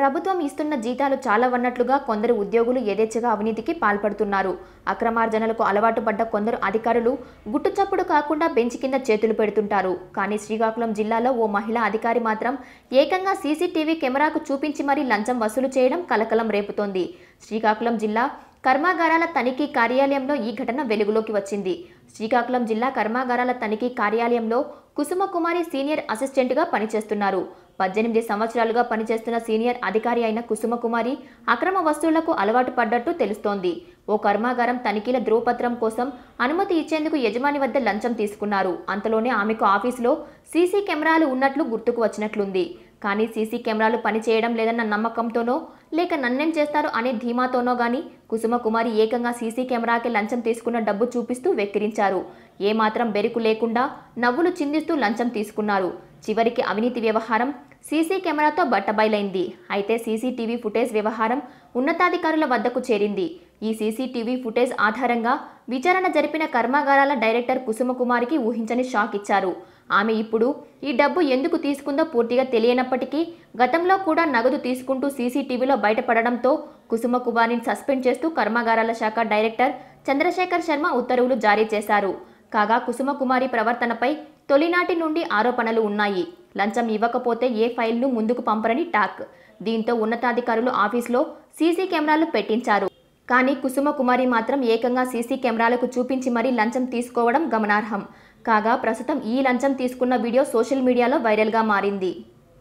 ప్రభుత్వం ఇస్తున్న జీతాలు చాలవన్నట్లుగా కొందరు ఉద్యోగులు యథేచ్ఛగా అవినీతికి పాల్పడుతున్నారు అక్రమార్జనలకు అలవాటు పడ్డ కొందరు అధికారులు గుట్టుచప్పుడు కాకుండా బెంచ్ కింద చేతులు పెడుతుంటారు కానీ శ్రీకాకుళం జిల్లాలో ఓ మహిళా అధికారి మాత్రం ఏకంగా సీసీటీవీ కెమెరాకు చూపించి మరీ లంచం వసూలు చేయడం కలకలం రేపుతోంది శ్రీకాకుళం జిల్లా కర్మాగారాల తనిఖీ కార్యాలయంలో ఈ ఘటన వెలుగులోకి వచ్చింది శ్రీకాకుళం జిల్లా కర్మాగారాల తనిఖీ కార్యాలయంలో కుసుమ కుమారి సీనియర్ అసిస్టెంట్గా పనిచేస్తున్నారు పద్దెనిమిది సంవత్సరాలుగా పనిచేస్తున్న సీనియర్ అధికారి అయిన కుసుమ కుమారి అక్రమ వస్తువులకు అలవాటు పడ్డట్టు తెలుస్తోంది ఓ కర్మాగారం తనిఖీల ధ్రువపత్రం కోసం అనుమతి ఇచ్చేందుకు యజమాని వద్ద లంచం తీసుకున్నారు అంతలోనే ఆమెకు ఆఫీసులో సీసీ కెమెరాలు ఉన్నట్లు గుర్తుకు వచ్చినట్లుంది కానీ సీసీ కెమెరాలు పనిచేయడం లేదన్న నమ్మకంతోనో లేక నన్నేం చేస్తారు అనే ధీమాతోనో గాని కుసుమ కుమారి ఏకంగా సీసీ కెమెరాకి లంచం తీసుకున్న డబ్బు చూపిస్తూ వెక్కిరించారు ఏమాత్రం బెరుకు లేకుండా నవ్వులు చిందిస్తూ లంచం తీసుకున్నారు చివరికి అవినీతి వ్యవహారం సీసీ కెమెరాతో బట్టబయలైంది అయితే సీసీటీవీ ఫుటేజ్ వ్యవహారం ఉన్నతాధికారుల వద్దకు చేరింది ఈ సీసీటీవీ ఫుటేజ్ ఆధారంగా విచారణ జరిపిన కర్మాగారాల డైరెక్టర్ కుసుమ కుమారికి ఊహించని షాక్ ఇచ్చారు ఆమె ఇప్పుడు ఈ డబ్బు ఎందుకు తీసుకుందో పూర్తిగా తెలియనప్పటికీ గతంలో కూడా నగదు తీసుకుంటూ సీసీటీవీలో బయటపడడంతో కుసుమ కుమారిని సస్పెండ్ చేస్తూ కర్మాగారాల శాఖ డైరెక్టర్ చంద్రశేఖర్ శర్మ ఉత్తర్వులు జారీ చేశారు కాగా కుసుమ కుమారి ప్రవర్తనపై తొలినాటి నుండి ఆరోపణలు ఉన్నాయి లంచం ఇవ్వకపోతే ఏ ఫైల్ను ముందుకు పంపరని టాక్ దీంతో ఉన్నతాధికారులు ఆఫీసులో సీసీ కెమెరాలు పెట్టించారు కానీ కుసుమ కుమారి మాత్రం ఏకంగా సీసీ కెమెరాలకు చూపించి మరీ లంచం తీసుకోవడం గమనార్హం కాగా ప్రస్తుతం ఈ లంచం తీసుకున్న వీడియో సోషల్ మీడియాలో వైరల్గా మారింది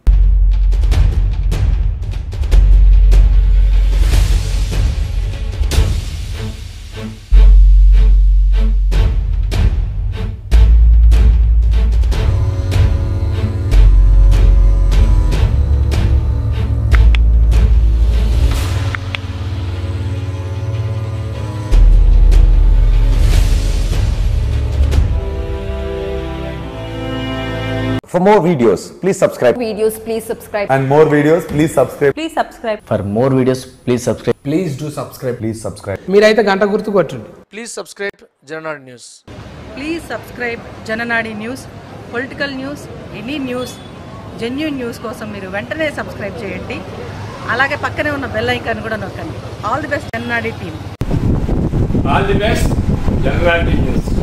For more videos, please subscribe. videos, please subscribe. and more videos, please subscribe. Please subscribe. For more videos, please subscribe. Please do subscribe Please subscribe. మీరైతే గంట గుర్తు కొట్టండి please subscribe Jananadu news please subscribe Jananadi news political news any news genuine news కోసం మీరు వెంటనే subscribe చేయండి అలాగే పక్కనే ఉన్న బెల్ ఐకాన్ కూడా నొక్కండి all the best Jananadi team All the best, General News.